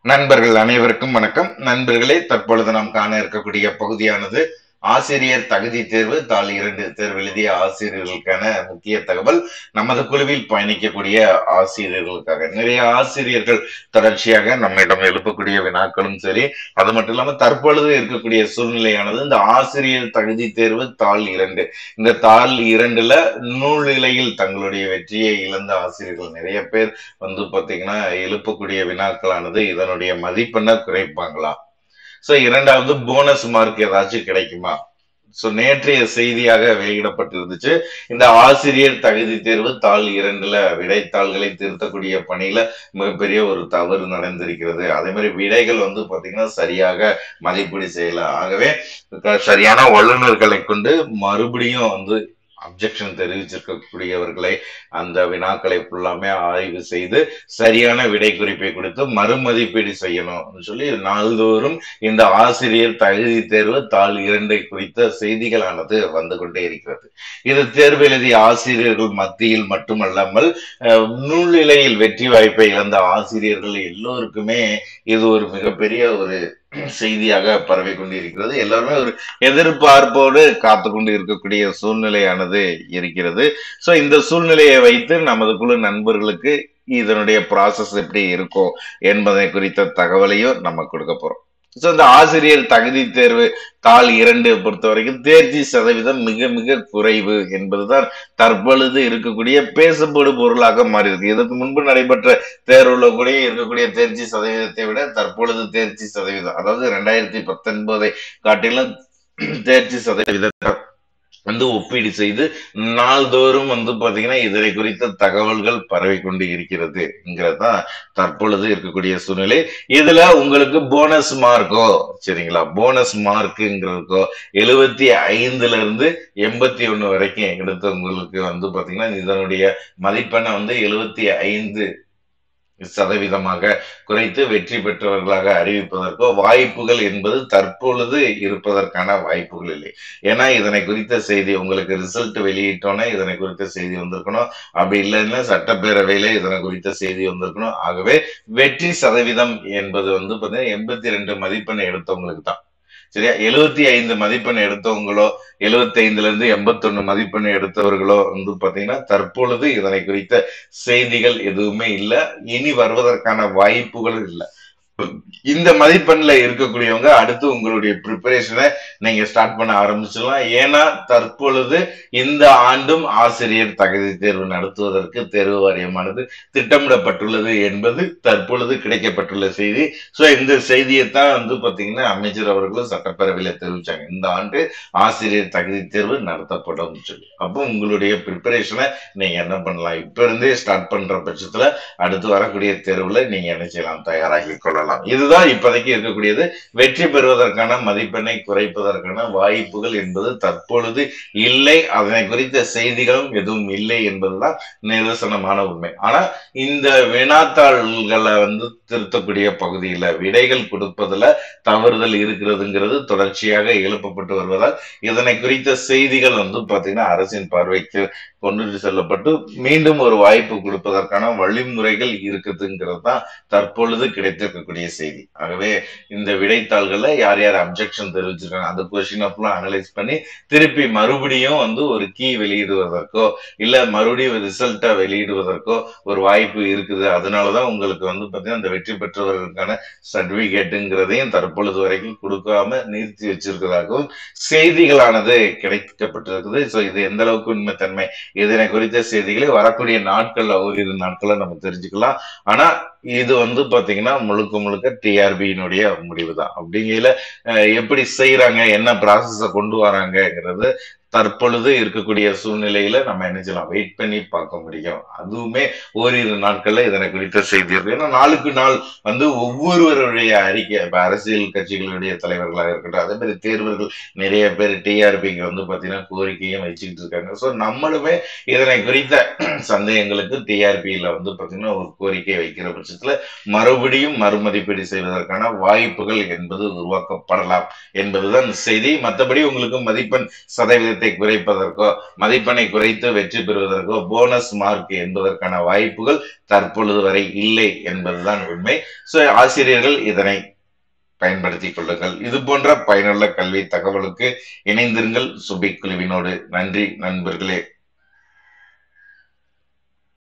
நண்பர்கள் அனைவருக்கும் வணக்கம் நண்பர்களே தற்பொழுது நாம் காண இருக்கக்கூடிய பகுதியானது ஆசிரியர் தகுதி தேர்வு தாள் இரண்டு தேர்வு எழுதிய ஆசிரியர்களுக்கான முக்கிய தகவல் நமது குழுவில் பயணிக்கக்கூடிய ஆசிரியர்களுக்காக நிறைய ஆசிரியர்கள் தொடர்ச்சியாக நம்மிடம் எழுப்பக்கூடிய வினாக்களும் சரி அது மட்டும் இல்லாம தற்பொழுது இருக்கக்கூடிய சூழ்நிலையானது இந்த ஆசிரியர் தகுதி தேர்வு தாள் இரண்டு இந்த தாள் இரண்டுல நூல் நிலையில் தங்களுடைய வெற்றியை இழந்த ஆசிரியர்கள் நிறைய பேர் வந்து பாத்தீங்கன்னா எழுப்பக்கூடிய வினாக்களானது இதனுடைய மதிப்பெண்ணை குறைப்பாங்களா சோ இரண்டாவது போனஸ் மார்க் ஏதாச்சும் கிடைக்குமா சோ நேற்றைய செய்தியாக வெளியிடப்பட்டிருந்துச்சு இந்த ஆசிரியர் தகுதி தேர்வு தாள் இரண்டுல விடைத்தாள்களை திருத்தக்கூடிய பணியில மிகப்பெரிய ஒரு தவறு நடந்திருக்கிறது அதே மாதிரி விடைகள் வந்து பாத்தீங்கன்னா சரியாக மதிப்பீடு செய்யல ஆகவே க- சரியான வல்லுநர்களை கொண்டு மறுபடியும் வந்து அப்ஜெக்ஷன் தெரிவிச்சிருக்கக்கூடியவர்களை அந்த வினாக்களை ஃபுல்லாமே ஆய்வு செய்து சரியான விடை குறிப்பை கொடுத்து மறுமதிப்பீடு செய்யணும் சொல்லி நாள்தோறும் இந்த ஆசிரியர் தகுதி தேர்வு தாள் இரண்டை குறித்த செய்திகளானது வந்து கொண்டே இருக்கிறது இது தேர்வு எழுதிய ஆசிரியர்கள் மத்தியில் மட்டுமல்லாமல் அஹ், நூலிலையில் வெற்றி வாய்ப்பை இழந்த ஆசிரியர்கள் எல்லோருக்குமே இது ஒரு மிகப்பெரிய ஒரு செய்தியாக பரவி கொண்டிருக்கிறது எல்லாருமே ஒரு எதிர்பார்ப்போடு காத்து கொண்டு இருக்கக்கூடிய சூழ்நிலையானது இருக்கிறது சோ இந்த சூழ்நிலையை வைத்து நமது குழு நண்பர்களுக்கு இதனுடைய ப்ராசஸ் எப்படி இருக்கும் என்பதை குறித்த தகவலையும் நம்ம கொடுக்க போறோம் சோ இந்த ஆசிரியர் தகுதி தேர்வு தாள் இரண்டு பொறுத்த வரைக்கும் தேர்ச்சி சதவீதம் மிக மிக குறைவு என்பதுதான் தற்பொழுது இருக்கக்கூடிய பேசப்படும் பொருளாக மாறி இருக்கு இதற்கு முன்பு நடைபெற்ற தேர்வுல கூட இருக்கக்கூடிய தேர்ச்சி சதவீதத்தை விட தற்பொழுது தேர்ச்சி சதவீதம் அதாவது ரெண்டாயிரத்தி பத்தொன்பதை காட்டிலும் தேர்ச்சி சதவீதத்தை வந்து ஒப்பீடு செய்து நாள்தோறும் வந்து பாத்தீங்கன்னா இதனை குறித்த தகவல்கள் பரவி கொண்டு இருக்கிறதுங்கிறது தான் தற்பொழுது இருக்கக்கூடிய சூழ்நிலை இதுல உங்களுக்கு போனஸ் மார்க்கோ சரிங்களா போனஸ் மார்க்குங்கிறதுக்கோ எழுபத்தி ஐந்துல இருந்து எண்பத்தி ஒண்ணு வரைக்கும் எடுத்தவங்களுக்கு வந்து பாத்தீங்கன்னா இதனுடைய மதிப்பெண்ணை வந்து எழுபத்தி ஐந்து சதவீதமாக குறைத்து வெற்றி பெற்றவர்களாக அறிவிப்பதற்கோ வாய்ப்புகள் என்பது தற்பொழுது இருப்பதற்கான வாய்ப்புகள் இல்லை ஏன்னா இதனை குறித்த செய்தி உங்களுக்கு ரிசல்ட் வெளியிட்டோன்னே இதனை குறித்த செய்தி வந்திருக்கணும் அப்படி இல்லைன்னா சட்டப்பேரவையில இதனை குறித்த செய்தி வந்திருக்கணும் ஆகவே வெற்றி சதவீதம் என்பது வந்து பார்த்தீங்கன்னா எண்பத்தி ரெண்டு மதிப்பெண் எடுத்தவங்களுக்கு தான் சரியா எழுபத்தி ஐந்து மதிப்பெண் எடுத்தவங்களோ எழுபத்தி ஐந்துல இருந்து எண்பத்தொன்னு மதிப்பெண் எடுத்தவர்களோ வந்து பாத்தீங்கன்னா தற்பொழுது இதனை குறித்த செய்திகள் எதுவுமே இல்லை இனி வருவதற்கான வாய்ப்புகளும் இல்லை இந்த மதிப்பெண்ல இருக்கக்கூடியவங்க அடுத்து உங்களுடைய ப்ரிப்பரேஷனை நீங்க ஸ்டார்ட் பண்ண ஆரம்பிச்சிடலாம் ஏன்னா தற்பொழுது இந்த ஆண்டும் ஆசிரியர் தகுதி தேர்வு நடத்துவதற்கு தேர்வு வாரியமானது திட்டமிடப்பட்டுள்ளது என்பது தற்பொழுது கிடைக்கப்பட்டுள்ள செய்தி சோ இந்த செய்தியை தான் வந்து பாத்தீங்கன்னா அமைச்சர் அவர்களும் சட்டப்பேரவையில தெரிவிச்சாங்க இந்த ஆண்டு ஆசிரியர் தகுதி தேர்வு நடத்தப்படும் சொல்லி அப்போ உங்களுடைய ப்ரிப்பரேஷனை நீங்க என்ன பண்ணலாம் இப்ப இருந்தே ஸ்டார்ட் பண்ற பட்சத்துல அடுத்து வரக்கூடிய தேர்வுல நீங்க என்ன செய்யலாம் தயாராகி கொள்ளலாம் இதுதான் இப்போதைக்கு இருக்கக்கூடியது வெற்றி பெறுவதற்கான மதிப்பெண்ணை குறைப்பதற்கான வாய்ப்புகள் என்பது தற்பொழுது இல்லை அதனை குறித்த செய்திகளும் எதுவும் இல்லை என்பதுதான் நிதர்சனமான உண்மை ஆனா இந்த வினாத்தாள்களை வந்து திருத்தக்கூடிய பகுதியில விடைகள் கொடுப்பதுல தவறுதல் இருக்கிறதுங்கிறது தொடர்ச்சியாக எழுப்பப்பட்டு வருவதால் இதனை குறித்த செய்திகள் வந்து பாத்தீங்கன்னா அரசின் பார்வைக்கு கொண்டு செல்லப்பட்டு மீண்டும் ஒரு வாய்ப்பு கொடுப்பதற்கான வழிமுறைகள் இருக்குதுங்கிறது தான் தற்பொழுது கிடைத்திருக்கக்கூடிய செய்தி ஆகவே இந்த விடைத்தாள்கள்ல யார் யார் அப்ஜெக்ஷன் தெரிவிச்சிருக்காங்க அந்த கொஸ்டின் அப்பெல்லாம் அனலைஸ் பண்ணி திருப்பி மறுபடியும் வந்து ஒரு கீ வெளியிடுவதற்கோ இல்ல மறுபடியும் ரிசல்ட்டை வெளியிடுவதற்கோ ஒரு வாய்ப்பு இருக்குது அதனாலதான் உங்களுக்கு வந்து பாத்தீங்கன்னா இந்த வெற்றி பெற்றவர்களுக்கான சர்டிபிகேட்டுங்கிறதையும் தற்பொழுது வரைக்கும் கொடுக்காம நிறுத்தி வச்சிருக்கிறதாகவும் செய்திகளானது கிடைக்கப்பட்டிருக்குது சோ இது எந்த அளவுக்கு உண்மைத்தன்மை இதனை குறித்த செய்திகளை வரக்கூடிய நாட்கள்ல ஓரிரு நாட்கள்ல நம்ம தெரிஞ்சுக்கலாம் ஆனா இது வந்து பாத்தீங்கன்னா முழுக்க முழுக்க டிஆர்பியினுடைய முடிவு தான் அப்படிங்கையில அஹ், எப்படி செய்யறாங்க என்ன ப்ராசஸ கொண்டு வராங்கங்கிறது தற்பொழுது இருக்கக்கூடிய சூழ்நிலையில நம்ம என்ன செய்யலாம் வெயிட் பண்ணி பார்க்க முடியும் அதுவுமே ஓரிரு நாட்கள்ல இதனை குறித்த செய்தி இருக்கு ஏன்னா நாளுக்கு நாள் வந்து ஒவ்வொருவருடைய அறிக்கை இப்ப அரசியல் கட்சிகளுடைய தலைவர்களாக இருக்கட்டும் அதே மாதிரி தேர்வர்கள் நிறைய பேர் டிஆர்பிக்கு வந்து பாத்தீங்கன்னா கோரிக்கையும் வச்சுக்கிட்டு இருக்காங்க சோ நம்மளுமே இதனை குறித்த சந்தேகங்களுக்கு டிஆர்பியில வந்து பாத்தீங்கன்னா ஒரு கோரிக்கை வைக்கிற பட்சத்துல மறுபடியும் மறுமதிப்பீடு செய்வதற்கான வாய்ப்புகள் என்பது உருவாக்கப்படலாம் என்பதுதான் செய்தி மற்றபடி உங்களுக்கு மதிப்பெண் சதவீதத்தை மதிப்பெண்களை குறைப்பதற்கோ மதிப்பெண்ணை குறைத்து வெற்றி பெறுவதற்கோ போனஸ் மார்க் என்பதற்கான வாய்ப்புகள் தற்பொழுது வரை இல்லை என்பதுதான் உண்மை சோ ஆசிரியர்கள் இதனை பயன்படுத்திக் கொள்ளுங்கள் இது போன்ற பயனுள்ள கல்வி தகவலுக்கு இணைந்திருங்கள் சுபி குழுவினோடு நன்றி நண்பர்களே